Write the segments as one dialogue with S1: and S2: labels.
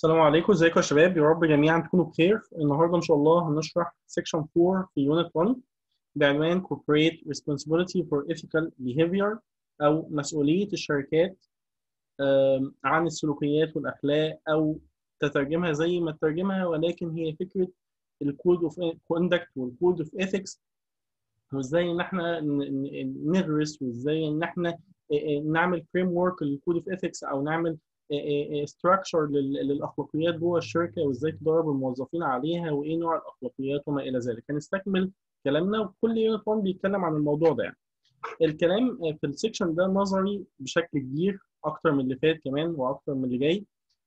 S1: السلام عليكم ازيكم يا شباب يا رب جميعا تكونوا بخير النهارده ان شاء الله هنشرح section 4 في unit 1 بعنوان corporate responsibility for ethical behavior او مسؤوليه الشركات آم، عن السلوكيات والاخلاق او تترجمها زي ما تترجمها ولكن هي فكره الكود اوف كوندكت والكود اوف ايثكس وازاي ان احنا ن- ن- نغرس وازاي ان احنا نعمل فريم ورك للكود اوف ايثكس او نعمل ستراكشر للاخلاقيات جوه الشركه وازاي تدرب الموظفين عليها وايه نوع الاخلاقيات وما الى ذلك هنستكمل كلامنا وكل يونت 1 بيتكلم عن الموضوع ده يعني الكلام في السكشن ده نظري بشكل كبير اكتر من اللي فات كمان واكتر من اللي جاي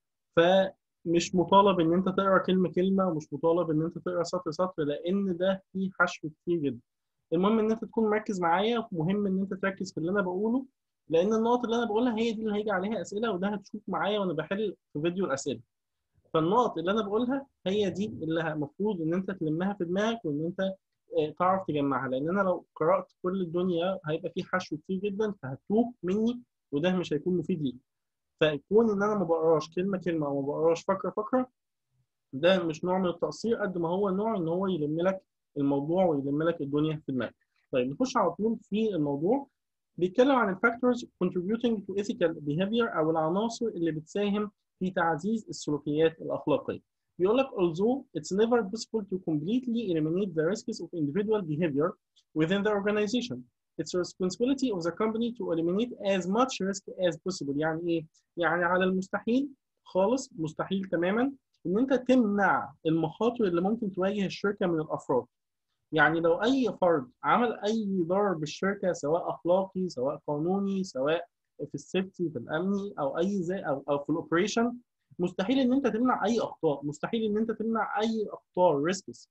S1: فمش مطالب ان انت تقرا كلمه كلمه ومش مطالب ان انت تقرا سطر سطر لان ده فيه حشو كتير جدا المهم ان انت تكون مركز معايا ومهم ان انت تركز في اللي انا بقوله لان النقط اللي انا بقولها هي دي اللي هيجي عليها اسئله وده هتشوف معايا وانا بحل في فيديو الاسئله فالنقط اللي انا بقولها هي دي اللي المفروض ان انت تلمها في دماغك وان انت آه، تعرف تجمعها لان انا لو قرات كل الدنيا هيبقى في حشو كتير جدا فهتوه مني وده مش هيكون مفيد ليك فكون ان انا ما بقراش كلمه كلمه او ما بقراش فقره فقره ده مش نوع من التقصير قد ما هو نوع ان هو يلم لك الموضوع ويلم لك الدنيا في دماغك طيب نخش على طول في الموضوع بيتكلم عن الفاكتورز contributing to ethical behavior او العناصر اللي بتساهم في تعزيز السلوكيات الاخلاقيه. بيقول لك although it's never possible to completely eliminate the risks of individual behavior within the organization it's a responsibility of the company to eliminate as much risk as possible يعني ايه؟ يعني على المستحيل خالص مستحيل تماما ان انت تمنع المخاطر اللي ممكن تواجه الشركه من الافراد يعني لو اي فرد عمل اي ضرر بالشركه سواء اخلاقي سواء قانوني سواء في السيفتي في الامني او اي زي او, أو في الاوبريشن مستحيل ان انت تمنع اي اخطاء مستحيل ان انت تمنع اي اخطاء ريسكس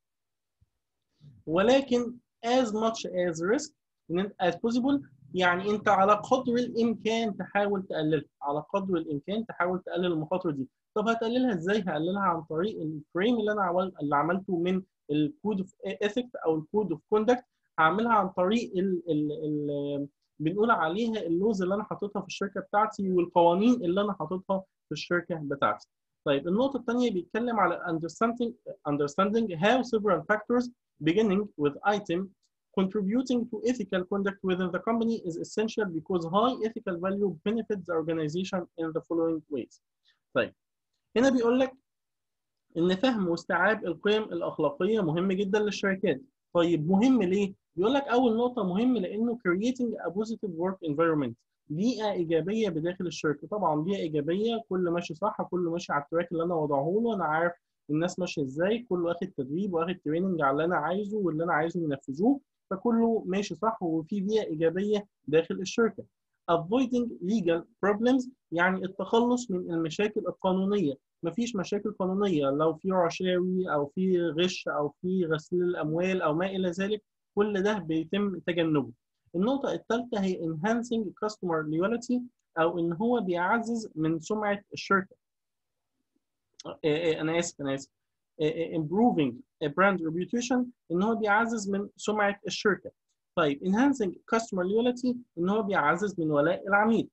S1: ولكن as much as risk إن أنت- as possible يعني انت على قدر الامكان تحاول تقللها على قدر الامكان تحاول تقلل المخاطر دي طب هتقللها ازاي هقللها عن طريق الفريم اللي انا عمل اللي عملته من الكود اوف ايثكس او الكود اوف كوندكت هعملها عن طريق ال ال ال بنقول عليها اللوز اللي انا حاططها في الشركه بتاعتي والقوانين اللي انا حاططها في الشركه بتاعتي طيب النقطه الثانيه بيتكلم على understanding understanding how several factors beginning with item contributing to ethical conduct within the company is essential because high ethical value benefits the organization in the following ways. طيب هنا بيقول لك ان فهم واستيعاب القيم الاخلاقيه مهم جدا للشركات. طيب مهم ليه؟ بيقول لك اول نقطه مهم لانه creating a positive work environment بيئه ايجابيه بداخل الشركه، طبعا بيئه ايجابيه كل ماشي صح كل ماشي على التراك اللي انا وضعه له انا عارف الناس ماشيه ازاي كله واخد تدريب واخد تريننج على اللي انا عايزه واللي انا عايزه ينفذوه فكله ماشي صح وفي بيئه ايجابيه داخل الشركه. avoiding legal problems يعني التخلص من المشاكل القانونيه مفيش مشاكل قانونيه لو في رشاوي او في غش او في غسيل الاموال او ما الى ذلك كل ده بيتم تجنبه. النقطه الثالثه هي enhancing customer loyalty او ان هو بيعزز من سمعه الشركه. آه، آه، انا اسف انا اسف. آه، آه، improving a brand reputation ان هو بيعزز من سمعه الشركه. طيب enhancing customer loyalty ان هو بيعزز من ولاء العميل.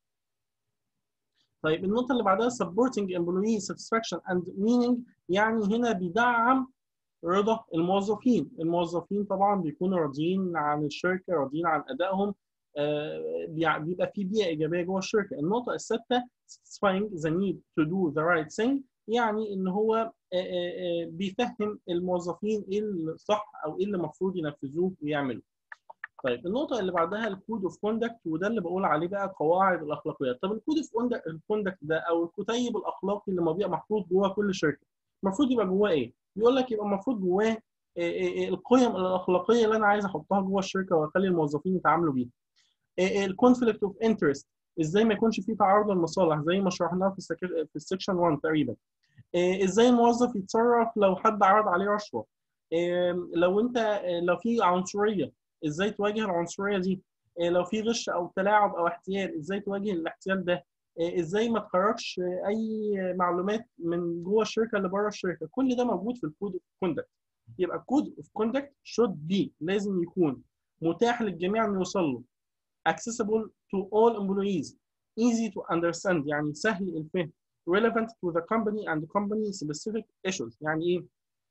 S1: طيب النقطة اللي بعدها supporting employee satisfaction and meaning يعني هنا بيدعم رضا الموظفين، الموظفين طبعا بيكونوا راضيين عن الشركة راضيين عن أدائهم آه، بيع- بيبقى في بيئة إيجابية جوه الشركة. النقطة السادسة satisfying the need to do the right thing يعني إن هو آه، آه، آه، بيفهم الموظفين إيه الصح أو إيه اللي المفروض ينفذوه ويعملوه. طيب النقطة اللي بعدها الكود اوف كوندكت وده اللي بقول عليه بقى قواعد الاخلاقيات، طب الكود اوف كوندكت ده او الكتيب الاخلاقي اللي ما بيبقى محطوط جوه كل شركة، المفروض يبقى جواه ايه؟ بيقول لك يبقى المفروض جواه إيه إيه إيه القيم الاخلاقية اللي انا عايز احطها جوه الشركة واخلي الموظفين يتعاملوا بيها. الكونفليكت اوف انترست ازاي ما يكونش في تعارض المصالح زي ما شرحناه في السك... في السكشن 1 تقريبا. إيه، ازاي الموظف يتصرف لو حد عرض عليه رشوة؟ إيه، لو انت إيه، لو في عنصرية ازاي تواجه العنصريه دي إيه لو في غش او تلاعب او احتيال ازاي تواجه الاحتيال ده إيه ازاي ما تخرجش اي معلومات من جوه الشركه اللي بره الشركه كل ده موجود في الكود اوف كوندكت يبقى الكود اوف كوندكت should be لازم يكون متاح للجميع انه يوصل له accessible to all employees easy to understand يعني سهل الفهم relevant to the company and company specific issues يعني ايه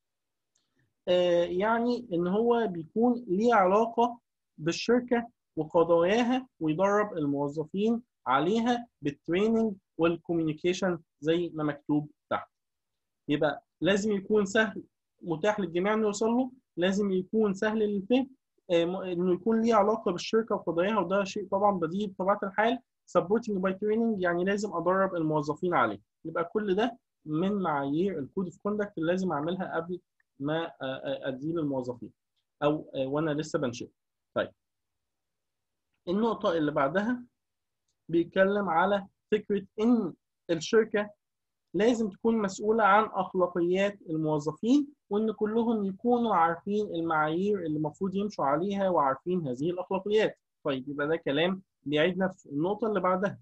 S1: آه يعني ان هو بيكون ليه علاقه بالشركه وقضاياها ويدرب الموظفين عليها بالتريننج والكوميونيكيشن زي ما مكتوب تحت يبقى لازم يكون سهل متاح للجميع انه يوصل له لازم يكون سهل للفهم انه يكون ليه علاقه بالشركه وقضاياها وده شيء طبعا بديهي بطبيعه الحال supporting by training يعني لازم ادرب الموظفين عليه يبقى كل ده من معايير الكود اوف كوندكت اللي لازم اعملها قبل ما اديه للموظفين او وانا لسه بنشئ طيب النقطه اللي بعدها بيتكلم على فكره ان الشركه لازم تكون مسؤولة عن أخلاقيات الموظفين وإن كلهم يكونوا عارفين المعايير اللي المفروض يمشوا عليها وعارفين هذه الأخلاقيات. طيب يبقى ده كلام بيعيد نفسه. النقطة اللي بعدها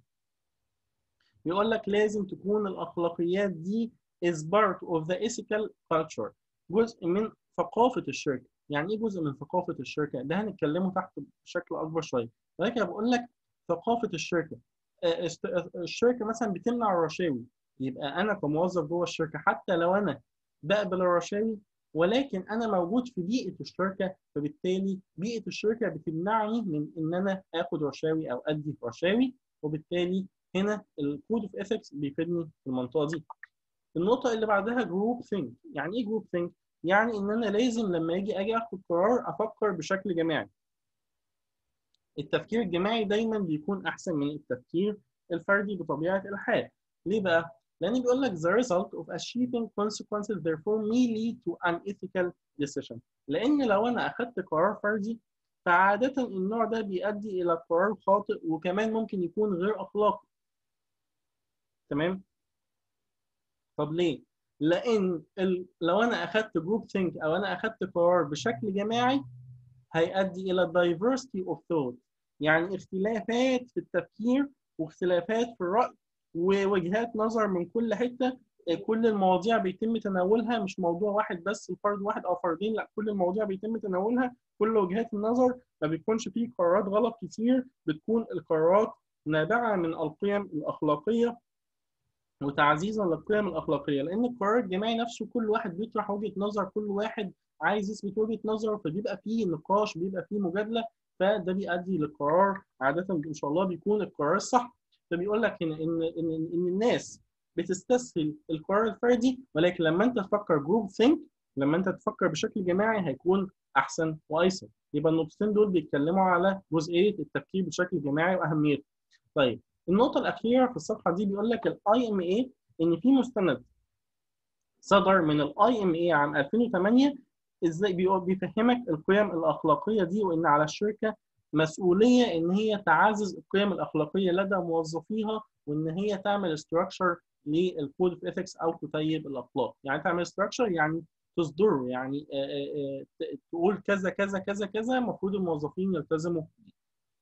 S1: بيقول لك لازم تكون الأخلاقيات دي is part of the ethical culture جزء من ثقافة الشركة. يعني إيه جزء من ثقافة الشركة؟ ده هنتكلمه تحت بشكل أكبر شوية. ولكن بقول لك ثقافة الشركة. الشركة مثلا بتمنع الرشاوي يبقى انا كموظف جوه الشركه حتى لو انا بقبل الرشاوي ولكن انا موجود في بيئه الشركه فبالتالي بيئه الشركه بتمنعني من ان انا اخد رشاوي او ادي رشاوي وبالتالي هنا الكود اوف ايثكس بيفيدني في المنطقه دي. النقطه اللي بعدها جروب ثينك، يعني ايه جروب ثينك؟ يعني ان انا لازم لما اجي اجي اخد قرار افكر بشكل جماعي. التفكير الجماعي دايما بيكون احسن من التفكير الفردي بطبيعه الحال. ليه بقى؟ لان بيقول لك the result of achieving consequences therefore may lead to an ethical decision لان لو انا اخدت قرار فردي فعاده النوع ده بيؤدي الى قرار خاطئ وكمان ممكن يكون غير اخلاقي تمام طب ليه لان ال... لو انا اخدت جروب ثينك او انا اخدت قرار بشكل جماعي هيؤدي الى diversity of thought يعني اختلافات في التفكير واختلافات في الراي ووجهات نظر من كل حته كل المواضيع بيتم تناولها مش موضوع واحد بس الفرد واحد او فردين لا كل المواضيع بيتم تناولها كل وجهات النظر ما بيكونش فيه قرارات غلط كتير بتكون القرارات نابعه من القيم الاخلاقيه وتعزيزا للقيم الاخلاقيه لان القرار الجماعي نفسه كل واحد بيطرح وجهه نظر كل واحد عايز يثبت وجهه نظره فبيبقى فيه نقاش بيبقى فيه مجادله فده بيؤدي للقرار عاده ان شاء الله بيكون القرار الصح فبيقول لك هنا ان ان ان الناس بتستسهل القرار الفردي ولكن لما انت تفكر جروب ثينك لما انت تفكر بشكل جماعي هيكون احسن وايسر يبقى النقطتين دول بيتكلموا على جزئيه التفكير بشكل جماعي واهميته طيب النقطه الاخيره في الصفحه دي بيقول لك الاي ام اي ان في مستند صدر من الاي ام اي عام 2008 ازاي بيفهمك القيم الاخلاقيه دي وان على الشركه مسؤوليه ان هي تعزز القيم الاخلاقيه لدى موظفيها وان هي تعمل ستراكشر للكود اوف ايثكس او تطيب الاخلاق يعني تعمل ستراكشر يعني تصدره يعني آآ آآ تقول كذا كذا كذا كذا المفروض الموظفين يلتزموا بيه.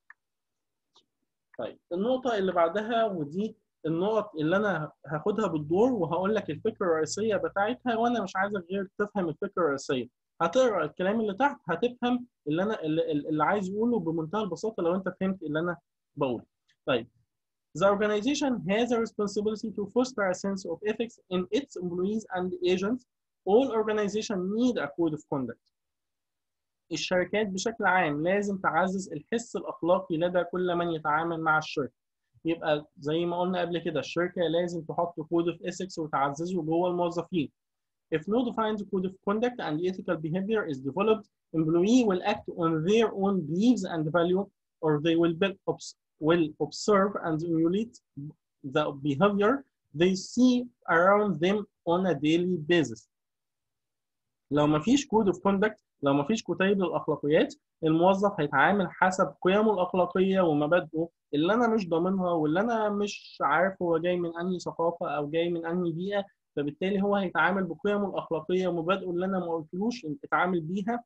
S1: طيب النقطه اللي بعدها ودي النقط اللي انا هاخدها بالدور وهقول لك الفكره الرئيسيه بتاعتها وانا مش عايزك غير تفهم الفكره الرئيسيه هتقرا الكلام اللي تحت هتفهم اللي انا اللي, اللي عايز اقوله بمنتهى البساطه لو انت فهمت اللي انا بقوله. طيب The organization has a responsibility to foster a sense of ethics in its employees and agents. All organizations need a code of conduct. الشركات بشكل عام لازم تعزز الحس الأخلاقي لدى كل من يتعامل مع الشركة. يبقى زي ما قلنا قبل كده الشركة لازم تحط كود اوف ethics وتعززه جوه الموظفين. If no defined code of conduct and ethical behavior is developed, employee will act on their own beliefs and value, or they will, be, will observe and emulate the behavior they see around them on a daily basis. لو ما فيش كود اوف كوندكت لو ما فيش كتيب للاخلاقيات الموظف هيتعامل حسب قيمه الاخلاقيه ومبادئه اللي انا مش ضامنها واللي انا مش عارف هو جاي من انهي ثقافه او جاي من انهي بيئه فبالتالي هو هيتعامل بقيمه الاخلاقيه ومبادئه اللي انا ما قلتلوش اتعامل بيها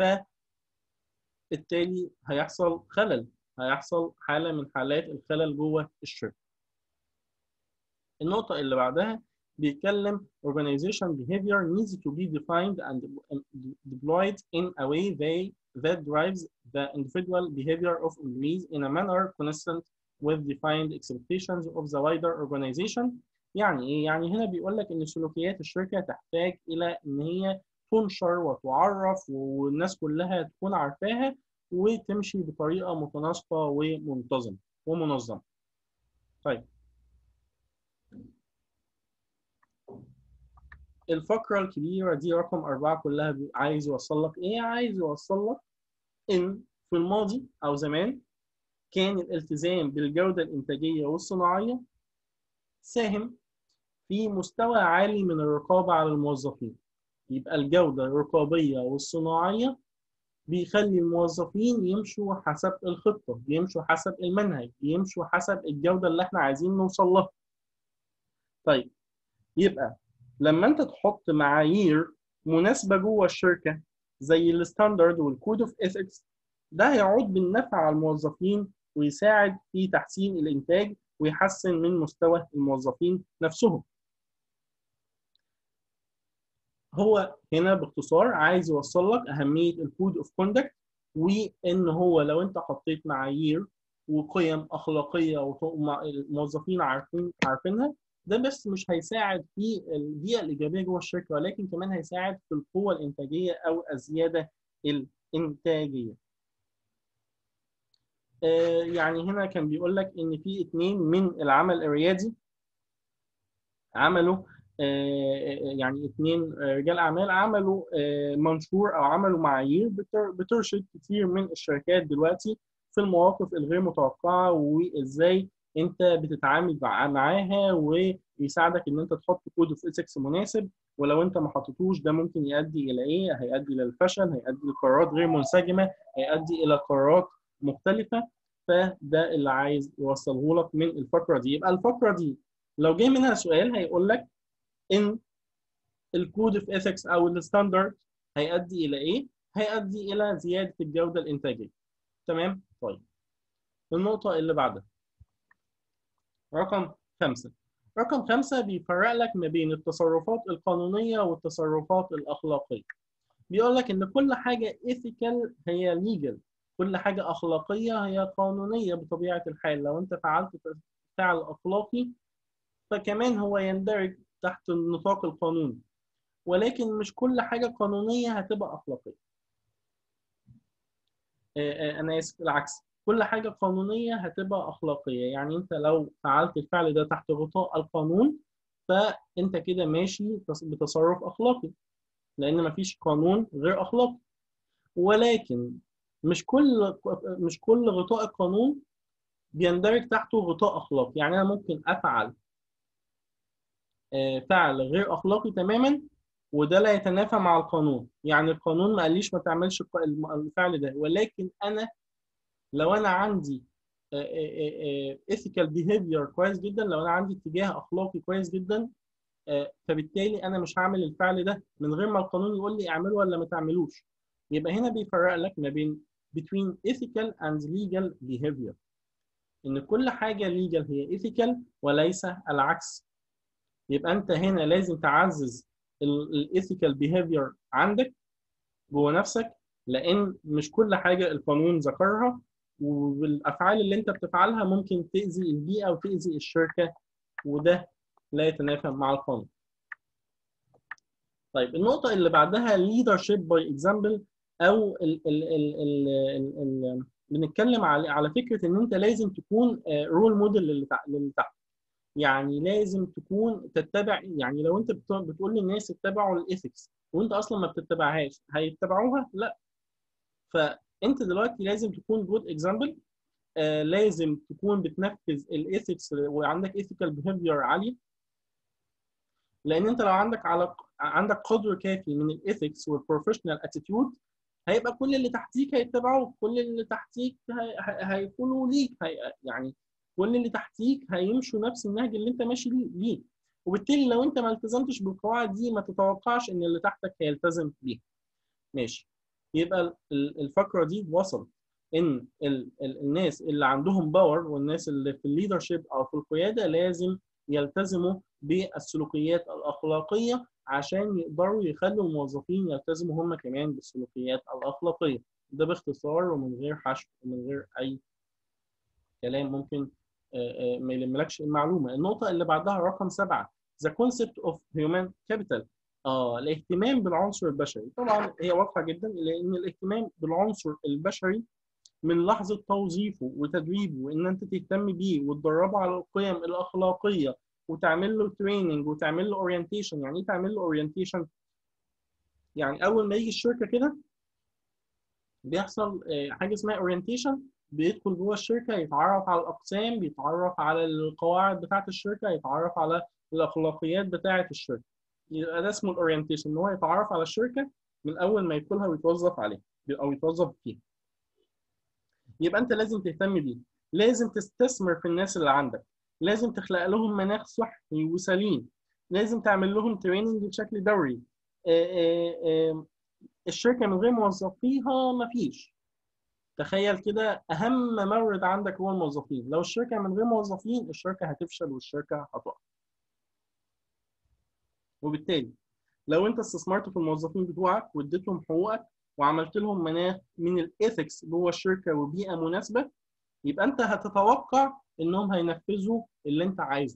S1: فبالتالي هيحصل خلل هيحصل حاله من حالات الخلل جوه الشركه. النقطه اللي بعدها بيتكلم organization behavior needs to be defined and deployed in a way they, that drives the individual behavior of employees in a manner consistent with defined expectations of the wider organization يعني ايه يعني هنا بيقول لك ان سلوكيات الشركه تحتاج الى ان هي تنشر وتعرف والناس كلها تكون عارفاها وتمشي بطريقه متناسقه ومنتظمه ومنظمه طيب الفقرة الكبيرة دي رقم أربعة كلها عايز يوصل لك إيه؟ عايز يوصل لك إن في الماضي أو زمان كان الالتزام بالجودة الإنتاجية والصناعية ساهم في مستوى عالي من الرقابة على الموظفين يبقى الجودة الرقابية والصناعية بيخلي الموظفين يمشوا حسب الخطة يمشوا حسب المنهج يمشوا حسب الجودة اللي احنا عايزين نوصل لها طيب يبقى لما انت تحط معايير مناسبة جوه الشركة زي الستاندرد والكود اوف ايثكس ده هيعود بالنفع على الموظفين ويساعد في تحسين الانتاج ويحسن من مستوى الموظفين نفسهم هو هنا باختصار عايز يوصل لك اهميه الكود اوف كوندكت وان هو لو انت حطيت معايير وقيم اخلاقيه والموظفين عارفين عارفينها ده بس مش هيساعد في البيئه الايجابيه جوه الشركه ولكن كمان هيساعد في القوه الانتاجيه او الزياده الانتاجيه. آه يعني هنا كان بيقول لك ان في اثنين من العمل الريادي عملوا يعني اثنين رجال اعمال عملوا منشور او عملوا معايير بترشد كتير من الشركات دلوقتي في المواقف الغير متوقعه وازاي انت بتتعامل معاها ويساعدك ان انت تحط كود اوف ايثكس مناسب ولو انت ما حطيتوش ده ممكن يؤدي الى ايه؟ هيؤدي للفشل، هيؤدي لقرارات غير منسجمه، هيؤدي الى قرارات مختلفه فده اللي عايز يوصله لك من الفقره دي، يبقى الفقره دي لو جه منها سؤال هيقول لك ان الكود اوف ايثكس او الستاندرد هيؤدي الى ايه؟ هيؤدي الى زياده الجوده الانتاجيه. تمام؟ طيب. النقطه اللي بعدها. رقم خمسه. رقم خمسه بيفرق لك ما بين التصرفات القانونيه والتصرفات الاخلاقيه. بيقول لك ان كل حاجه ايثيكال هي ليجل، كل حاجه اخلاقيه هي قانونيه بطبيعه الحال، لو انت فعلت فعل اخلاقي فكمان هو يندرج تحت النطاق القانوني ولكن مش كل حاجه قانونيه هتبقى اخلاقيه انا اسف العكس كل حاجه قانونيه هتبقى اخلاقيه يعني انت لو فعلت الفعل ده تحت غطاء القانون فانت كده ماشي بتصرف اخلاقي لان مفيش قانون غير اخلاقي ولكن مش كل مش كل غطاء القانون بيندرج تحته غطاء اخلاقي يعني انا ممكن افعل فعل غير اخلاقي تماما وده لا يتنافى مع القانون يعني القانون ما قاليش ما تعملش الفعل ده ولكن انا لو انا عندي ethical behavior كويس جدا لو انا عندي اتجاه اخلاقي كويس جدا فبالتالي انا مش هعمل الفعل ده من غير ما القانون يقول لي اعمله ولا ما تعملوش يبقى هنا بيفرق لك ما بين between ethical and legal behavior ان كل حاجه legal هي ethical وليس العكس يبقى انت هنا لازم تعزز الايثيكال بيهيفير عندك جوه نفسك لان مش كل حاجه القانون ذكرها والافعال اللي انت بتفعلها ممكن تاذي البيئه وتاذي الشركه وده لا يتنافى مع القانون. طيب النقطه اللي بعدها leadership by example او ال ال ال ال ال ال بنتكلم على على فكره ان انت لازم تكون رول موديل للي تحت يعني لازم تكون تتبع يعني لو انت بتقول للناس اتبعوا الايثكس وانت اصلا ما بتتبعهاش هيتبعوها لا فانت دلوقتي لازم تكون جود اكزامبل آه لازم تكون بتنفذ الايثكس وعندك ايثيكال بيهيفير عاليه لان انت لو عندك على عندك قدر كافي من الايثكس والبروفيشنال اتيتيود هيبقى كل اللي تحتيك هيتبعوك كل اللي تحتيك هيكونوا ليك هي يعني كل اللي تحتيك هيمشوا نفس النهج اللي انت ماشي ليه وبالتالي لو انت ما التزمتش بالقواعد دي ما تتوقعش ان اللي تحتك هيلتزم بيها ماشي يبقى الفقره دي وصلت ان ال ال الناس اللي عندهم باور والناس اللي في الليدرشيب او في القياده لازم يلتزموا بالسلوكيات الاخلاقيه عشان يقدروا يخلوا الموظفين يلتزموا هم كمان بالسلوكيات الاخلاقيه ده باختصار ومن غير حشو ومن غير اي كلام ممكن ما يلملكش المعلومه النقطه اللي بعدها رقم سبعه the concept of human capital اه الاهتمام بالعنصر البشري طبعا هي واضحه جدا لان الاهتمام بالعنصر البشري من لحظه توظيفه وتدريبه وان انت تهتم بيه وتدربه على القيم الاخلاقيه وتعمل له تريننج وتعمل له اورينتيشن يعني ايه تعمل له اورينتيشن يعني اول ما يجي الشركه كده بيحصل حاجه اسمها اورينتيشن بيدخل جوه الشركه يتعرف على الاقسام بيتعرف على القواعد بتاعه الشركه يتعرف على الاخلاقيات بتاعه الشركه يبقى ده اسمه الاورينتيشن ان هو يتعرف على الشركه من اول ما يدخلها ويتوظف عليها او يتوظف فيها يبقى انت لازم تهتم بيه لازم تستثمر في الناس اللي عندك لازم تخلق لهم مناخ صحي وسليم لازم تعمل لهم تريننج بشكل دوري الشركه من غير موظفيها مفيش تخيل كده اهم مورد عندك هو الموظفين لو الشركه من غير موظفين الشركه هتفشل والشركه هتقع وبالتالي لو انت استثمرت في الموظفين بتوعك واديتهم حقوقك وعملت لهم مناخ من الايثكس جوه الشركه وبيئه مناسبه يبقى انت هتتوقع انهم هينفذوا اللي انت عايزه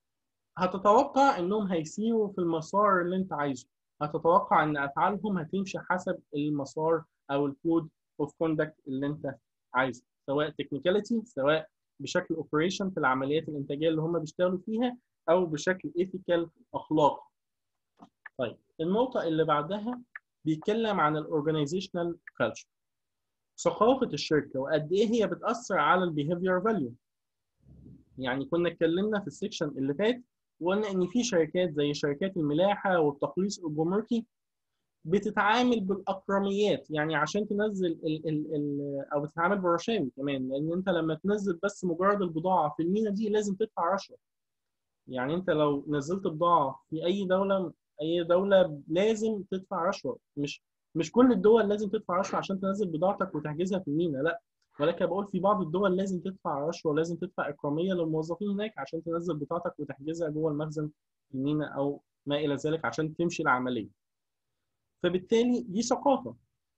S1: هتتوقع انهم هيسيروا في المسار اللي انت عايزه هتتوقع ان افعالهم هتمشي حسب المسار او الكود اوف كوندكت اللي انت عايزه سواء تكنيكاليتي سواء بشكل اوبريشن في العمليات الانتاجيه اللي هم بيشتغلوا فيها او بشكل ايثيكال اخلاقي طيب النقطه اللي بعدها بيتكلم عن الاورجانيزيشنال كلتشر ثقافه الشركه وقد ايه هي بتاثر على البيهيفير فاليو يعني كنا اتكلمنا في السكشن اللي فات وقلنا ان في شركات زي شركات الملاحه والتخليص الجمركي بتتعامل بالاكرميات يعني عشان تنزل ال ال ال او بتتعامل بالرشاوي كمان لان انت لما تنزل بس مجرد البضاعه في المينا دي لازم تدفع رشوه يعني انت لو نزلت بضاعه في اي دوله اي دوله لازم تدفع رشوه مش مش كل الدول لازم تدفع رشوه عشان تنزل بضاعتك وتحجزها في المينا لا ولكن بقول في بعض الدول لازم تدفع رشوه لازم تدفع اكراميه للموظفين هناك عشان تنزل بضاعتك وتحجزها جوه المخزن في المينا او ما الى ذلك عشان تمشي العمليه فبالتالي دي ثقافه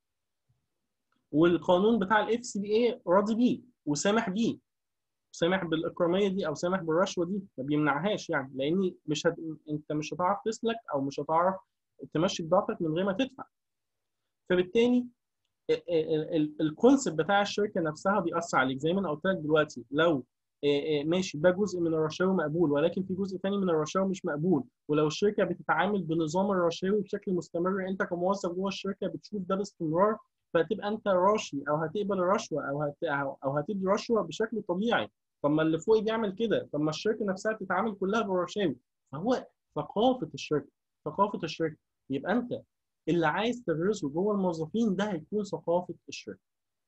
S1: والقانون بتاع الاف سي بي اي راضي بيه وسامح بيه سامح بالاكراميه دي او سامح بالرشوه دي ما بيمنعهاش يعني لان مش هت... انت مش هتعرف تسلك او مش هتعرف تمشي بضاعتك من غير ما تدفع فبالتالي الكونسيبت بتاع الشركه نفسها بيأثر عليك زي ما انا قلت لك دلوقتي لو ماشي ده جزء من الرشاوي مقبول ولكن في جزء ثاني من الرشاوي مش مقبول ولو الشركه بتتعامل بنظام الرشاوي بشكل مستمر انت كموظف جوه الشركه بتشوف ده باستمرار فهتبقى انت راشي او هتقبل الرشوه او هت او هتدي رشوه بشكل طبيعي طب ما اللي فوقي بيعمل كده طب ما الشركه نفسها بتتعامل كلها بالرشاوي فهو ثقافه الشركه ثقافه الشركه يبقى انت اللي عايز تغرسه جوه الموظفين ده هيكون ثقافه الشركه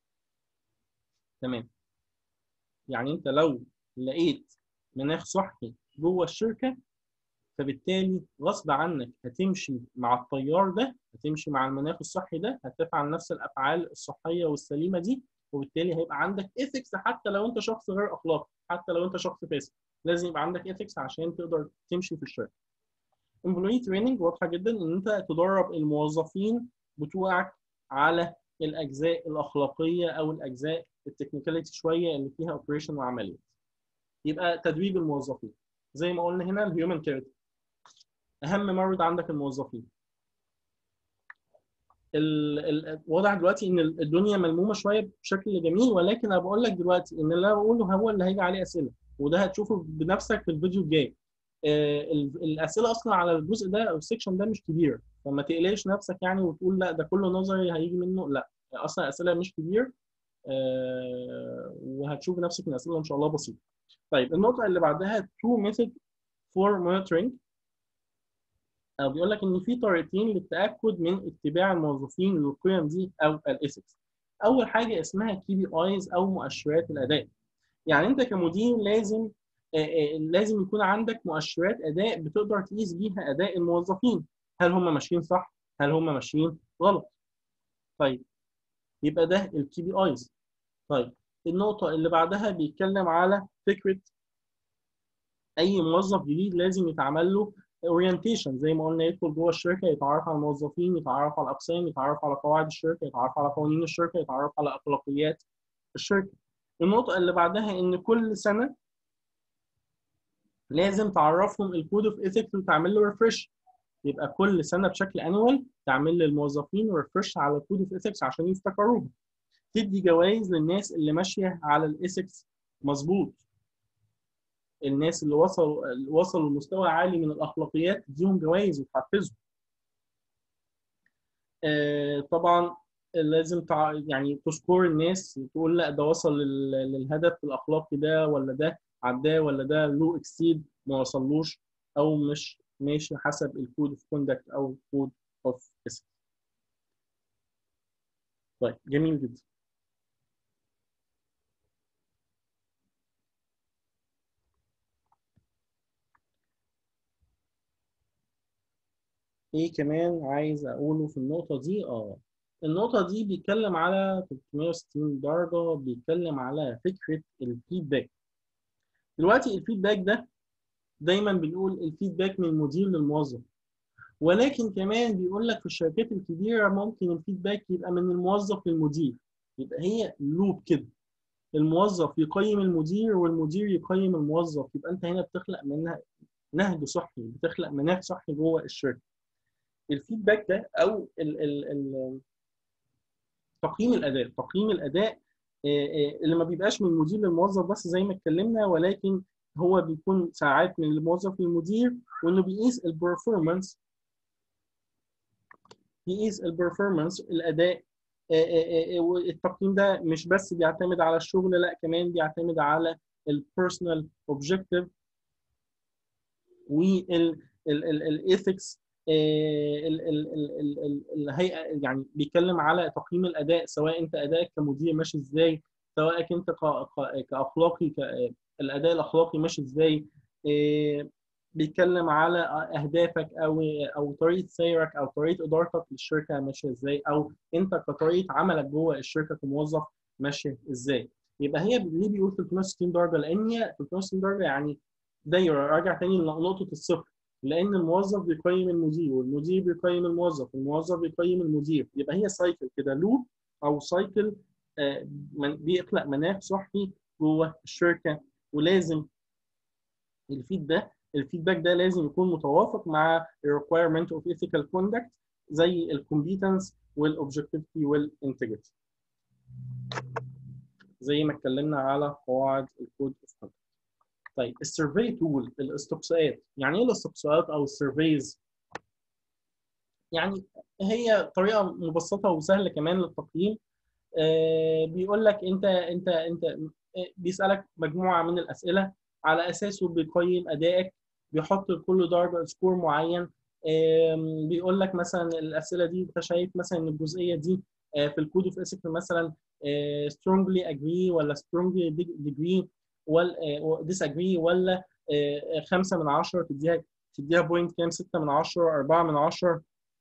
S1: تمام يعني انت لو لقيت مناخ صحي جوه الشركه فبالتالي غصب عنك هتمشي مع التيار ده هتمشي مع المناخ الصحي ده هتفعل نفس الافعال الصحيه والسليمه دي وبالتالي هيبقى عندك ايثكس حتى لو انت شخص غير اخلاقي حتى لو انت شخص فاسد لازم يبقى عندك ايثكس عشان تقدر تمشي في الشركه امبلوي تريننج واضحه جدا ان انت تدرب الموظفين بتوعك على الاجزاء الاخلاقيه او الاجزاء التكنيكاليتي شويه اللي فيها اوبريشن وعمليات يبقى تدريب الموظفين زي ما قلنا هنا الهيومن كابيتال اهم مورد عندك الموظفين ال ال واضح دلوقتي ان الدنيا ملمومه شويه بشكل جميل ولكن انا بقول لك دلوقتي ان اللي انا بقوله هو اللي هيجي عليه اسئله وده هتشوفه بنفسك في الفيديو الجاي آه الاسئله اصلا على الجزء ده او السكشن ده مش كبير فما تقلقش نفسك يعني وتقول لا ده كله نظري هيجي منه لا اصلا اسئله مش كبير آه وهتشوف نفسك من الاسئله ان شاء الله بسيطه طيب النقطه اللي بعدها two method for monitoring أو بيقول لك ان في طريقتين للتاكد من اتباع الموظفين للقيم دي او الايثكس اول حاجه اسمها كي بي ايز او مؤشرات الاداء يعني انت كمدير لازم لازم يكون عندك مؤشرات اداء بتقدر تقيس بيها اداء الموظفين هل هم ماشيين صح هل هم ماشيين غلط طيب يبقى ده الكي بي ايز طيب النقطه اللي بعدها بيتكلم على فكره اي موظف جديد لازم يتعمل له اورينتيشن زي ما قلنا يدخل جوه الشركه يتعرف على الموظفين يتعرف على الاقسام يتعرف على قواعد الشركه يتعرف على قوانين الشركه يتعرف على اخلاقيات الشركه النقطه اللي بعدها ان كل سنه لازم تعرفهم الكود اوف ايثكس وتعمل له ريفرش يبقى كل سنه بشكل انوال تعمل للموظفين ريفرش على الكود اوف ايثكس عشان يفتكروها تدي جوائز للناس اللي ماشيه على الايثكس مظبوط الناس اللي وصلوا اللي وصلوا لمستوى عالي من الاخلاقيات تديهم جوائز وتحفزهم آه طبعا لازم تع... يعني تشكر الناس تقول لا ده وصل لل... للهدف الاخلاقي ده ولا ده عداه ولا ده لو اكسيد ما وصلوش او مش ماشي حسب الكود اوف كوندكت او الكود اوف اسم طيب جميل جدا ايه كمان عايز اقوله في النقطه دي اه النقطه دي بيتكلم على 360 درجه بيتكلم على فكره الفيدباك دلوقتي الفيدباك ده دايما بنقول الفيدباك من المدير للموظف ولكن كمان بيقول لك في الشركات الكبيره ممكن الفيدباك يبقى من الموظف للمدير يبقى هي لوب كده الموظف يقيم المدير والمدير يقيم الموظف يبقى انت هنا بتخلق منها نهج صحي بتخلق مناخ صحي جوه الشركه الفيدباك ده او ال ال ال تقييم الاداء تقييم الاداء اللي ما بيبقاش من المدير للموظف بس زي ما اتكلمنا ولكن هو بيكون ساعات من الموظف للمدير وانه بيقيس البرفورمانس بيقيس البرفورمانس الاداء التقييم ده مش بس بيعتمد على الشغل لا كمان بيعتمد على البيرسونال اوبجيكتيف والايثكس الهيئه يعني بيتكلم على تقييم الاداء سواء انت ادائك كمدير ماشي ازاي سواء انت كاخلاقي الاداء الاخلاقي ماشي ازاي بيتكلم على اهدافك او او طريقه سيرك او طريقه ادارتك للشركه ماشيه ازاي او انت كطريقه عملك جوه الشركه كموظف ماشيه ازاي يبقى هي ليه بيقول 360 درجه لان هي 360 درجه يعني دايره راجع تاني لنقطه الصفر لان الموظف بيقيم المدير والمدير بيقيم الموظف والموظف بيقيم المدير يبقى هي سايكل كده لوب او سايكل بيخلق مناخ صحي جوه الشركه ولازم الفيدباك الفيدباك ده لازم يكون متوافق مع الريكويرمنت اوف ethical conduct زي الكومبيتنس والاوبجكتيفيتي والانتجريتي زي ما اتكلمنا على قواعد الكود اوف كوندكت طيب السيرفي تول الاستقصاءات يعني ايه الاستقصاءات او السيرفيز يعني هي طريقه مبسطه وسهله كمان للتقييم آه بيقول لك انت انت انت بيسالك مجموعه من الاسئله على اساسه بيقيم ادائك بيحط لكل درجه سكور معين بيقول لك مثلا الاسئله دي انت شايف مثلا ان الجزئيه دي في الكود اوف اسك مثلا strongly agree ولا strongly disagree ولا disagree ولا 5 من 10 تديها تديها بوينت كام 6 من 10 4 من 10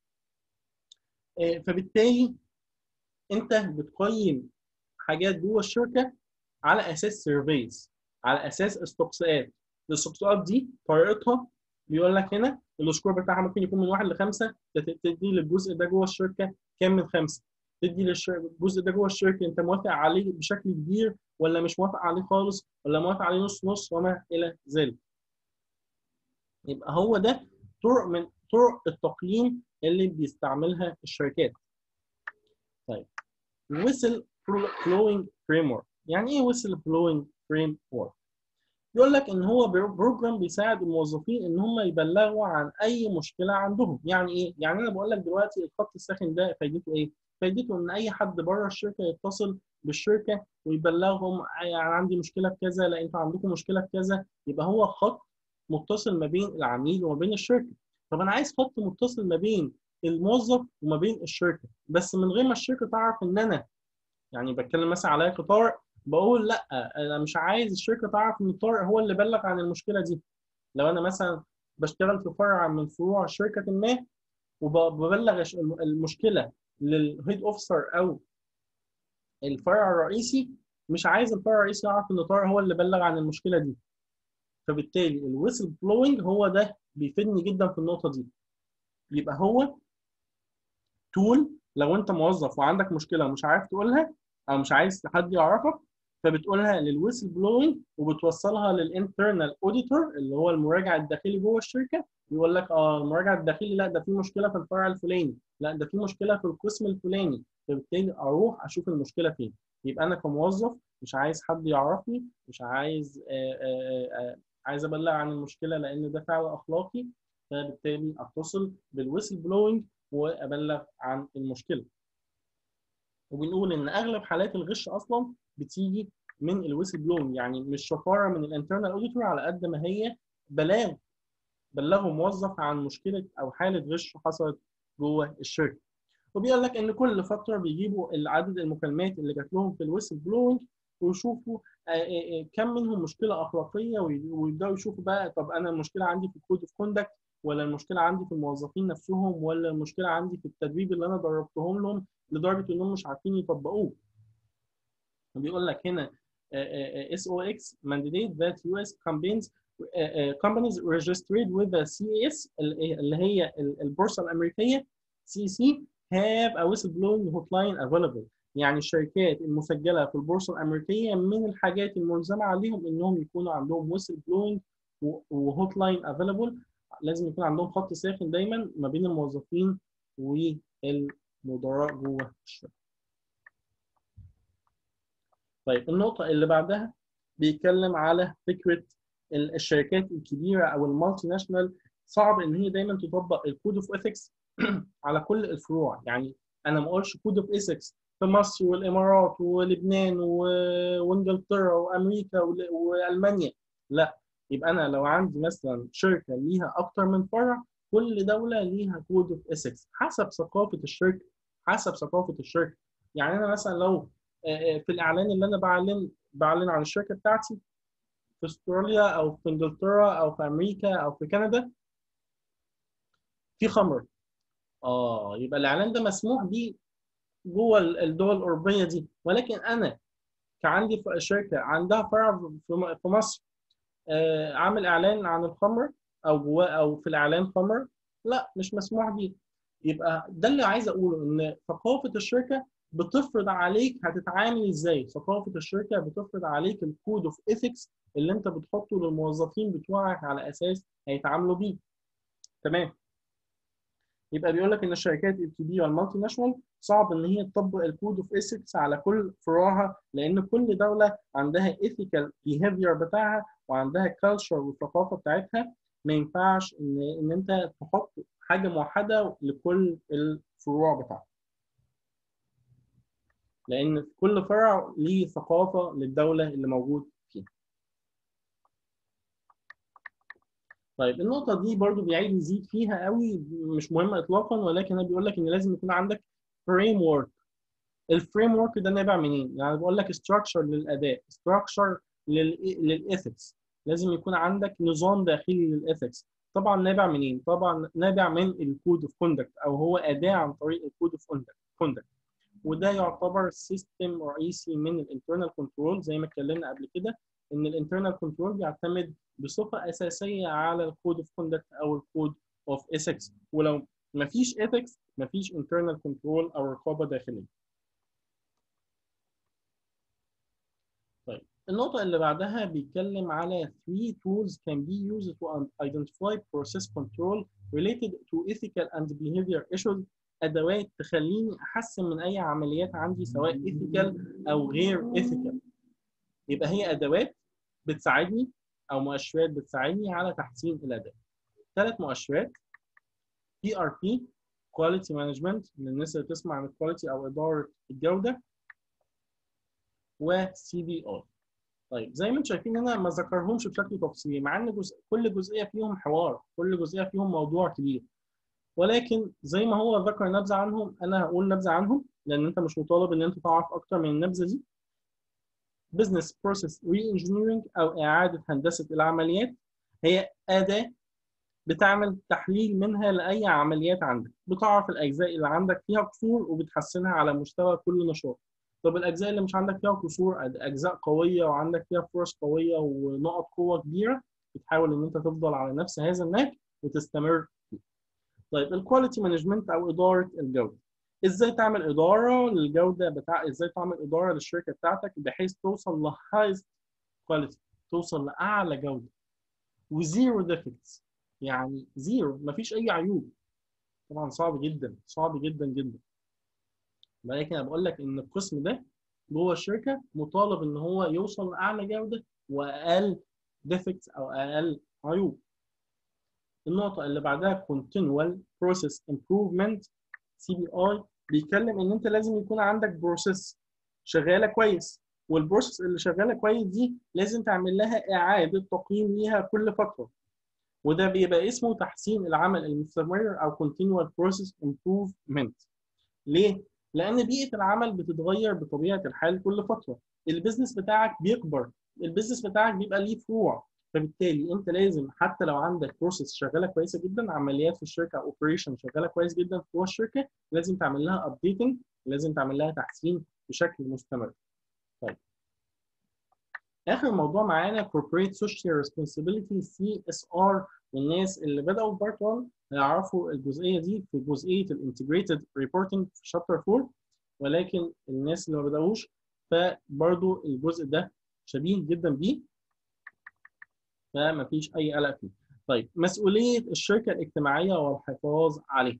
S1: فبالتالي انت بتقيم حاجات جوه الشركه على اساس سيرفيز على اساس استقصاءات الاستقصاءات دي طريقتها بيقول لك هنا السكور بتاعها ممكن يكون من واحد لخمسه تدي للجزء ده جوه الشركه كام من خمسه تدي للجزء ده جوه الشركه انت موافق عليه بشكل كبير ولا مش موافق عليه خالص ولا موافق عليه نص نص وما الى ذلك يبقى هو ده طرق من طرق التقييم اللي بيستعملها الشركات طيب whistle blowing framework يعني ايه whistle blowing framework يقول لك ان هو بروجرام بيساعد الموظفين ان هم يبلغوا عن اي مشكله عندهم يعني ايه يعني انا بقول لك دلوقتي الخط الساخن ده فايدته ايه فايدته ان اي حد بره الشركه يتصل بالشركه ويبلغهم يعني عندي مشكله في كذا لا انتوا عندكم مشكله في كذا يبقى هو خط متصل ما بين العميل وما بين الشركه طب انا عايز خط متصل ما بين الموظف وما بين الشركه بس من غير ما الشركه تعرف ان انا يعني بتكلم مثلا عليا كطارق بقول لا انا مش عايز الشركه تعرف ان طارق هو اللي بلغ عن المشكله دي لو انا مثلا بشتغل في فرع من فروع شركه ما وببلغ المشكله للهيد اوفيسر او الفرع الرئيسي مش عايز الفرع الرئيسي يعرف ان طارق هو اللي بلغ عن المشكله دي فبالتالي الويسل بلوينج هو ده بيفيدني جدا في النقطه دي يبقى هو تول لو انت موظف وعندك مشكله ومش عارف تقولها او مش عايز حد يعرفك فبتقولها للويسل بلوينج وبتوصلها للانترنال اوديتور اللي هو المراجع الداخلي جوه الشركه يقول لك اه المراجع الداخلي لا ده في مشكله في الفرع الفلاني لا ده في مشكله في القسم الفلاني فبالتالي اروح اشوف المشكله فين يبقى انا كموظف مش عايز حد يعرفني مش عايز آآ آآ عايز ابلغ عن المشكله لان ده فعل اخلاقي فبالتالي اتصل بالويسل بلوينج وابلغ عن المشكله وبنقول ان اغلب حالات الغش اصلا بتيجي من الويسل بلوينج يعني مش شفاره من الانترنال اوديتور على قد ما هي بلاغ بلغوا موظف عن مشكله او حاله غش حصلت جوه الشركه وبيقول لك ان كل فتره بيجيبوا عدد المكالمات اللي جات لهم في الويسل بلوينج ويشوفوا كم منهم مشكله اخلاقيه ويبداوا يشوفوا بقى طب انا المشكله عندي في الكود اوف كوندكت ولا المشكله عندي في الموظفين نفسهم ولا المشكله عندي في التدريب اللي انا دربتهم لهم لدرجه انهم مش عارفين يطبقوه بيقول لك هنا SOX mandate that US campaigns companies registered with the CAS اللي هي البورصه الامريكيه CC have a whistleblowing hotline available يعني الشركات المسجله في البورصه الامريكيه من الحاجات الملزمه عليهم انهم يكونوا عندهم ويسل بلوينج وهوت لاين افيلبل لازم يكون عندهم خط ساخن دايما ما بين الموظفين والمدراء جوه الشركه. طيب النقطه اللي بعدها بيتكلم على فكره الشركات الكبيره او المالتي ناشونال صعب ان هي دايما تطبق الكود اوف اثكس على كل الفروع يعني انا ما اقولش كود اوف اثكس في مصر والامارات ولبنان وانجلترا وامريكا والمانيا لا يبقى انا لو عندي مثلا شركه ليها اكتر من فرع كل دوله ليها كود اوف اثكس حسب ثقافه الشركه حسب ثقافه الشركه يعني انا مثلا لو في الاعلان اللي انا بعلن بعلن عن الشركه بتاعتي في استراليا او في انجلترا او في امريكا او في كندا في خمر اه يبقى الاعلان ده مسموح بيه جوه الدول الاوروبيه دي ولكن انا كعندي شركه عندها فرع في مصر آه عامل اعلان عن الخمر او جواه او في الاعلان خمر لا مش مسموح بيه يبقى ده اللي عايز اقوله ان ثقافه الشركه بتفرض عليك هتتعامل ازاي ثقافه الشركه بتفرض عليك الكود اوف ايثكس اللي انت بتحطه للموظفين بتوعك على اساس هيتعاملوا بيه تمام يبقى بيقول لك ان الشركات الكبيره المالتي ناشونال صعب ان هي تطبق الكود اوف ايثكس على كل فروعها لان كل دوله عندها ايثيكال بيهيفير بتاعها وعندها كالتشر والثقافه بتاعتها ما ينفعش ان ان انت تحط حاجه موحده لكل الفروع بتاعتها لان كل فرع ليه ثقافه للدوله اللي موجود فيها طيب النقطة دي برضو بيعيد يزيد فيها قوي مش مهمة إطلاقا ولكن أنا بيقول لك إن لازم يكون عندك فريم ورك الفريم ورك ده نابع منين؟ يعني بقول لك ستراكشر للأداء ستراكشر للإيثكس لازم يكون عندك نظام داخلي للإيثكس طبعا نابع منين؟ طبعا نابع من الكود اوف كوندكت أو هو أداة عن طريق الكود اوف كوندكت وده يعتبر سيستم رئيسي من الانترنال كنترول زي ما اتكلمنا قبل كده ان الانترنال كنترول بيعتمد بصفه اساسيه على الكود اوف كوندكت او الكود اوف ايثكس ولو ما فيش ايثكس ما فيش انترنال كنترول او رقابه داخليه طيب النقطة اللي بعدها بيتكلم على three tools can be used to identify process control related to ethical and behavior issues أدوات تخليني أحسن من أي عمليات عندي سواء ethical أو غير ethical يبقى هي أدوات بتساعدني او مؤشرات بتساعدني على تحسين الاداء ثلاث مؤشرات بي ار بي كواليتي مانجمنت للناس اللي بتسمع عن الكواليتي او اداره الجوده و سي بي اي طيب زي ما انتم شايفين هنا ما ذكرهمش بشكل تفصيلي مع ان جزء كل جزئيه فيهم حوار كل جزئيه فيهم موضوع كبير ولكن زي ما هو ذكر نبذه عنهم انا هقول نبذه عنهم لان انت مش مطالب ان انت تعرف اكتر من النبذه دي business process re-engineering أو إعادة هندسة العمليات هي أداة بتعمل تحليل منها لأي عمليات عندك بتعرف الأجزاء اللي عندك فيها قصور وبتحسنها على مستوى كل نشاط طب الأجزاء اللي مش عندك فيها قصور أجزاء قوية وعندك فيها فرص قوية ونقط قوة كبيرة بتحاول إن أنت تفضل على نفس هذا النهج وتستمر فيه طيب الكواليتي مانجمنت أو إدارة الجودة ازاي تعمل اداره للجوده بتاع ازاي تعمل اداره للشركه بتاعتك بحيث توصل لهايست كواليتي توصل لاعلى جوده وزيرو ديفكتس يعني زيرو مفيش اي عيوب طبعا صعب جدا صعب جدا جدا ولكن انا بقول لك ان القسم ده جوه الشركه مطالب ان هو يوصل لاعلى جوده واقل ديفكتس او اقل عيوب النقطه اللي بعدها continual process improvement سي بي اي بيتكلم ان انت لازم يكون عندك بروسيس شغاله كويس والبروسيس اللي شغاله كويس دي لازم تعمل لها اعاده تقييم ليها كل فتره وده بيبقى اسمه تحسين العمل المستمر او continual process improvement ليه؟ لان بيئه العمل بتتغير بطبيعه الحال كل فتره البيزنس بتاعك بيكبر البيزنس بتاعك بيبقى ليه فروع فبالتالي انت لازم حتى لو عندك بروسيس شغاله كويسه جدا عمليات في الشركه اوبريشن شغاله كويس جدا جوه الشركه لازم تعمل لها ابديتنج لازم تعمل لها تحسين بشكل مستمر. طيب اخر موضوع معانا corporate social responsibility سي اس ار والناس اللي بداوا في بارت 1 هيعرفوا الجزئيه دي في جزئيه الانتجريتد ريبورتنج في شابتر 4 ولكن الناس اللي ما بداوش فبرضه الجزء ده شبيه جدا بيه فما فيش اي قلق فيه. طيب مسؤوليه الشركه الاجتماعيه والحفاظ عليها.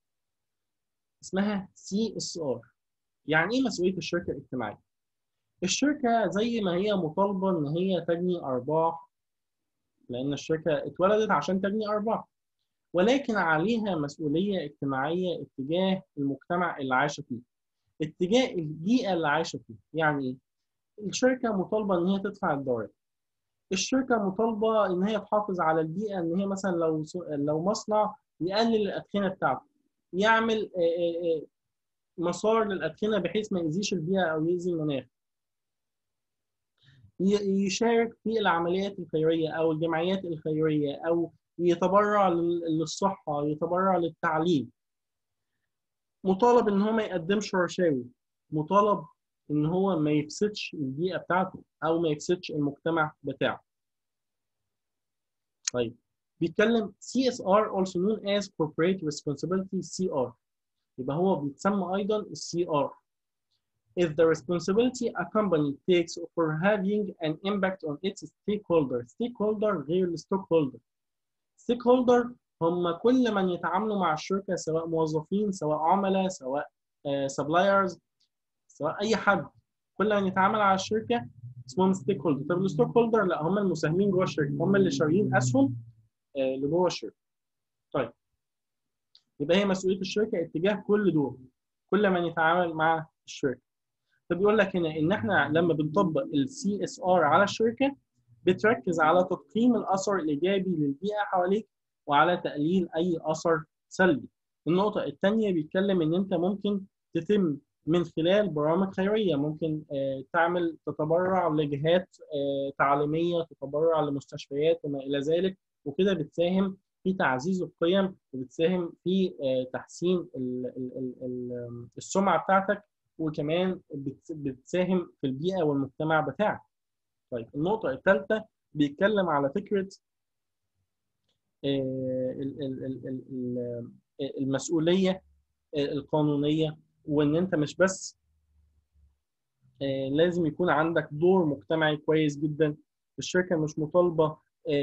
S1: اسمها سي اس ار. يعني ايه مسؤوليه الشركه الاجتماعيه؟ الشركه زي ما هي مطالبه ان هي تجني ارباح لان الشركه اتولدت عشان تجني ارباح ولكن عليها مسؤوليه اجتماعيه اتجاه المجتمع اللي عايشه فيه اتجاه البيئه اللي عايشه فيه يعني ايه الشركه مطالبه ان هي تدفع الضرائب الشركه مطالبه ان هي تحافظ على البيئه ان هي مثلا لو لو مصنع يقلل الادخنه بتاعته يعمل مسار للادخنه بحيث ما يأذيش البيئه او يأذي المناخ يشارك في العمليات الخيريه او الجمعيات الخيريه او يتبرع للصحه يتبرع للتعليم مطالب ان هو ما يقدمش رشاوي مطالب ان هو ما يفسدش البيئه بتاعته او ما يفسدش المجتمع بتاعه طيب بيتكلم CSR also known as corporate responsibility CR يبقى هو بيتسمى ايضا السي ار is the responsibility a company takes for having an impact on its stakeholder stakeholder غير الستوك stakeholder هم كل من يتعاملوا مع الشركة سواء موظفين سواء عملاء سواء سبلايرز سواء أي حد كل من يتعامل على الشركة اسمهم ستيك هولدر طب الستوك هولدر لا هم المساهمين جوه الشركة هم اللي شاريين أسهم اللي جوه الشركة طيب يبقى هي مسؤولية الشركة اتجاه كل دول كل من يتعامل مع الشركة فبيقول لك هنا ان احنا لما بنطبق السي اس ار على الشركه بتركز على تقييم الاثر الايجابي للبيئه حواليك وعلى تقليل اي اثر سلبي. النقطه الثانيه بيتكلم ان انت ممكن تتم من خلال برامج خيريه ممكن تعمل تتبرع لجهات تعليميه تتبرع لمستشفيات وما الى ذلك وكده بتساهم في تعزيز القيم وبتساهم في تحسين السمعه بتاعتك وكمان بتساهم في البيئه والمجتمع بتاعك. طيب النقطه الثالثه بيتكلم على فكره المسؤوليه القانونيه وان انت مش بس لازم يكون عندك دور مجتمعي كويس جدا الشركه مش مطالبه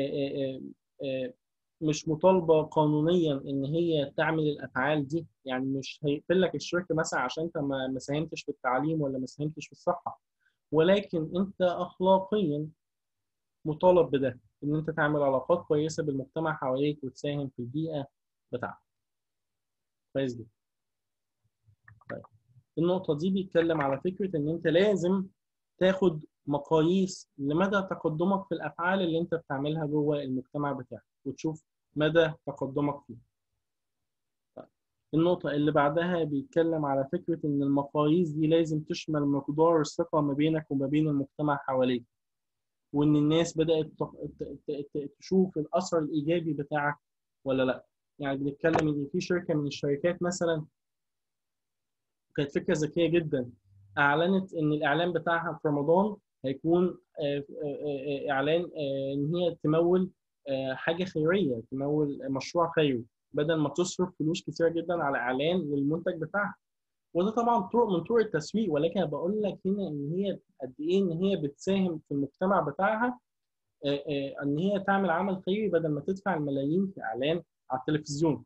S1: مش مطالبه قانونيا ان هي تعمل الافعال دي يعني مش هيقفل لك الشركه مثلا عشان انت ما ساهمتش في التعليم ولا ما ساهمتش في الصحه ولكن انت اخلاقيا مطالب بده ان انت تعمل علاقات كويسه بالمجتمع حواليك وتساهم في البيئه بتاعتك كويس جدا طيب النقطه دي بيتكلم على فكره ان انت لازم تاخد مقاييس لمدى تقدمك في الافعال اللي انت بتعملها جوه المجتمع بتاعك وتشوف مدى تقدمك فيه. طيب. النقطة اللي بعدها بيتكلم على فكرة إن المقاييس دي لازم تشمل مقدار الثقة ما بينك وما بين المجتمع حواليك. وإن الناس بدأت تشوف الأثر الإيجابي بتاعك ولا لأ. يعني بنتكلم إن في شركة من الشركات مثلا كانت فكرة ذكية جدا أعلنت إن الإعلان بتاعها في رمضان هيكون إعلان إن هي تمول حاجه خيريه تمول مشروع خيري بدل ما تصرف فلوس كتيره جدا على اعلان للمنتج بتاعها وده طبعا طرق من طرق التسويق ولكن بقول لك هنا ان هي قد ايه ان هي بتساهم في المجتمع بتاعها ان هي تعمل عمل خيري بدل ما تدفع الملايين في اعلان على التلفزيون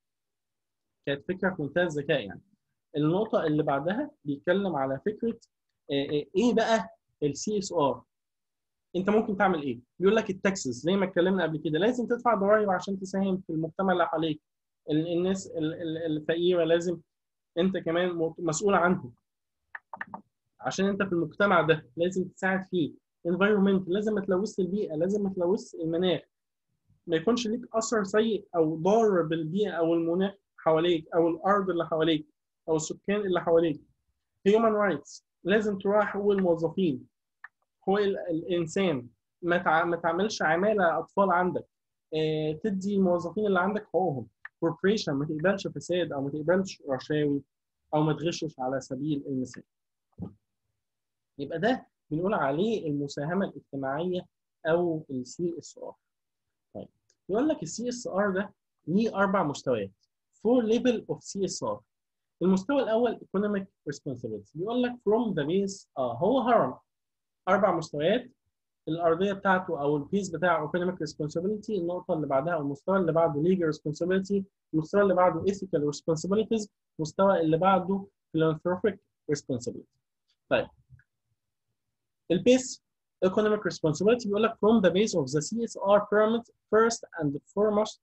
S1: كانت فكره في منتهى الذكاء يعني النقطه اللي بعدها بيتكلم على فكره ايه بقى السي اس ار انت ممكن تعمل ايه بيقول لك التاكسس زي ما اتكلمنا قبل كده لازم تدفع ضرائب عشان تساهم في المجتمع اللي حواليك الناس الفقيره لازم انت كمان مسؤول عنهم عشان انت في المجتمع ده لازم تساعد فيه environment لازم ما تلوثش البيئه لازم ما تلوثش المناخ ما يكونش ليك اثر سيء او ضار بالبيئه او المناخ حواليك او الارض اللي حواليك او السكان اللي حواليك human rights لازم تراعي حقوق الموظفين حقوق الانسان ما ما تعملش عماله اطفال عندك اه تدي الموظفين اللي عندك حقوقهم كوربريشن ما تقبلش فساد او ما تقبلش رشاوي او ما تغشش على سبيل المثال يبقى ده بنقول عليه المساهمه الاجتماعيه او السي اس ار طيب يقول لك السي اس ار ده ليه اربع مستويات فور ليفل اوف سي اس ار المستوى الاول economic responsibility بيقول لك from the base اه هو هرم اربع مستويات الارضيه بتاعته او البيس بتاعه economic responsibility النقطه اللي بعدها او المستوى اللي بعده legal responsibility المستوى اللي بعده ethical responsibilities المستوى اللي بعده philanthropic responsibility طيب البيس economic responsibility بيقول لك from the base of the CSR pyramid first and foremost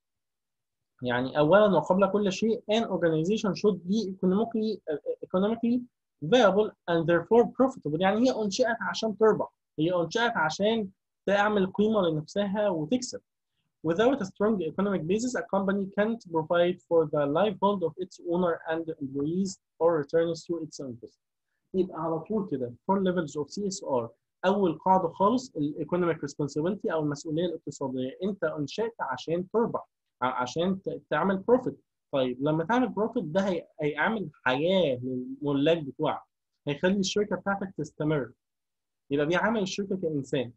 S1: يعني اولا وقبل كل شيء an organization should be economically economically viable and therefore profitable يعني هي انشئت عشان تربح هي انشئت عشان تعمل قيمه لنفسها وتكسب Without a strong economic basis, a company can't provide for the livelihood of its owner and employees or returns to its investors. يبقى على طول كده four levels of CSR اول قاعده خالص الايكونوميك responsibility او المسؤوليه الاقتصاديه انت انشات عشان تربح عشان تعمل بروفيت طيب لما تعمل بروفيت ده هيعمل حياه للملاك بتوعك هيخلي الشركه بتاعتك تستمر يبقى بيعامل الشركه كانسان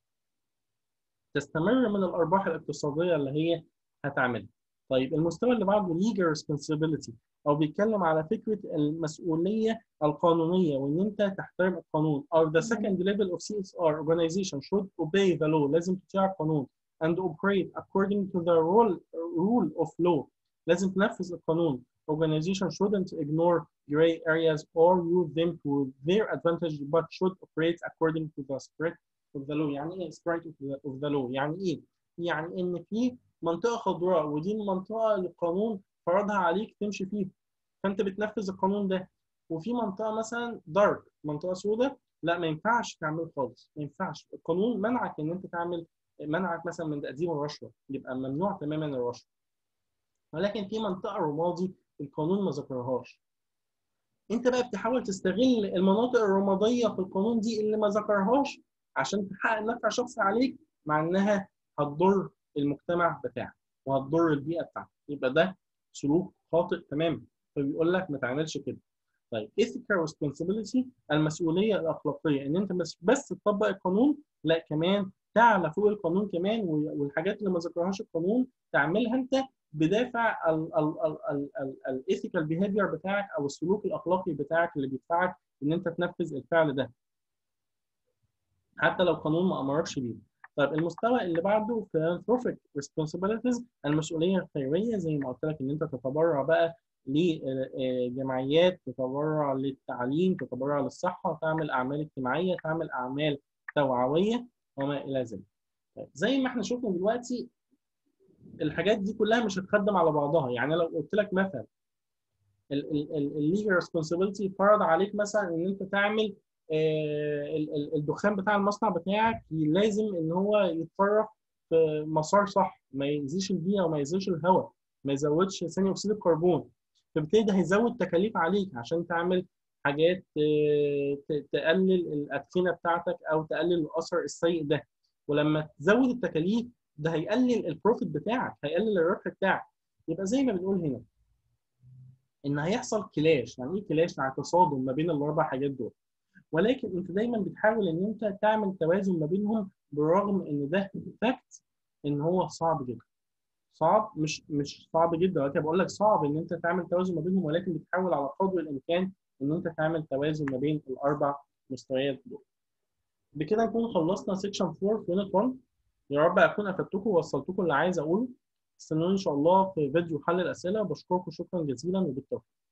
S1: تستمر من الارباح الاقتصاديه اللي هي هتعملها طيب المستوى اللي بعده legal responsibility او بيتكلم على فكره المسؤوليه القانونيه وان انت تحترم القانون or the second level of CSR organization should obey the law لازم تطيع القانون and operate according to the rule, rule of law لازم تنفذ القانون organization shouldn't ignore gray areas or use them to their advantage but should operate according to the spirit of the law يعني ايه spirit of the, of the law يعني ايه يعني ان في منطقه خضراء ودي المنطقه اللي القانون فرضها عليك تمشي فيها فانت بتنفذ القانون ده وفي منطقه مثلا دارك منطقه سوداء لا ما ينفعش تعمل خالص ما ينفعش القانون منعك ان انت تعمل منعك مثلا من تقديم الرشوه يبقى ممنوع تماما الرشوه ولكن في منطقه رمادي القانون ما ذكرهاش انت بقى بتحاول تستغل المناطق الرماديه في القانون دي اللي ما ذكرهاش عشان تحقق نفع شخصي عليك مع انها هتضر المجتمع بتاعك وهتضر البيئه بتاعتك يبقى ده سلوك خاطئ تماما فبيقول لك ما تعملش كده طيب ethical responsibility المسؤوليه الاخلاقيه ان انت بس بس تطبق القانون لا كمان تعلى فوق القانون كمان والحاجات اللي ما ذكرهاش القانون تعملها انت بدافع الايثيكال بيهيفير بتاعك او السلوك الاخلاقي بتاعك اللي بيدفعك ان انت تنفذ الفعل ده حتى لو القانون ما امركش بيه طيب المستوى اللي بعده philanthropic responsibilities المسؤوليه الخيريه زي ما قلت لك ان انت تتبرع بقى لجمعيات تتبرع للتعليم تتبرع للصحه تعمل اعمال اجتماعيه تعمل اعمال توعويه وما الى ذلك طيب زي ما احنا شفنا دلوقتي الحاجات دي كلها مش هتخدم على بعضها يعني لو قلت لك مثلا الليجل ريسبونسبيلتي فرض عليك مثلا ان انت تعمل الدخان بتاع المصنع بتاعك لازم ان هو يتصرف في مسار صح ما يأذيش البيئه وما يأذيش الهواء ما يزودش ثاني اكسيد الكربون فبالتالي ده هيزود تكاليف عليك عشان تعمل حاجات تقلل الادخنه بتاعتك او تقلل الاثر السيء ده ولما تزود التكاليف ده هيقلل البروفيت بتاعك هيقلل الربح بتاعك يبقى زي ما بنقول هنا ان هيحصل كلاش يعني ايه كلاش يعني تصادم ما بين الاربع حاجات دول ولكن انت دايما بتحاول ان انت تعمل توازن ما بينهم بالرغم ان ده فاكت ان هو صعب جدا صعب مش مش صعب جدا ولكن بقول لك صعب ان انت تعمل توازن ما بينهم ولكن بتحاول على قدر الامكان ان انت تعمل توازن ما بين الاربع مستويات دول بكده نكون خلصنا سيكشن 4 في يونت 1 يا رب اكون افدتكم ووصلتكم اللي عايز اقوله استنوني ان شاء الله في فيديو حل الاسئله بشكركم شكرا جزيلا وبالتوفيق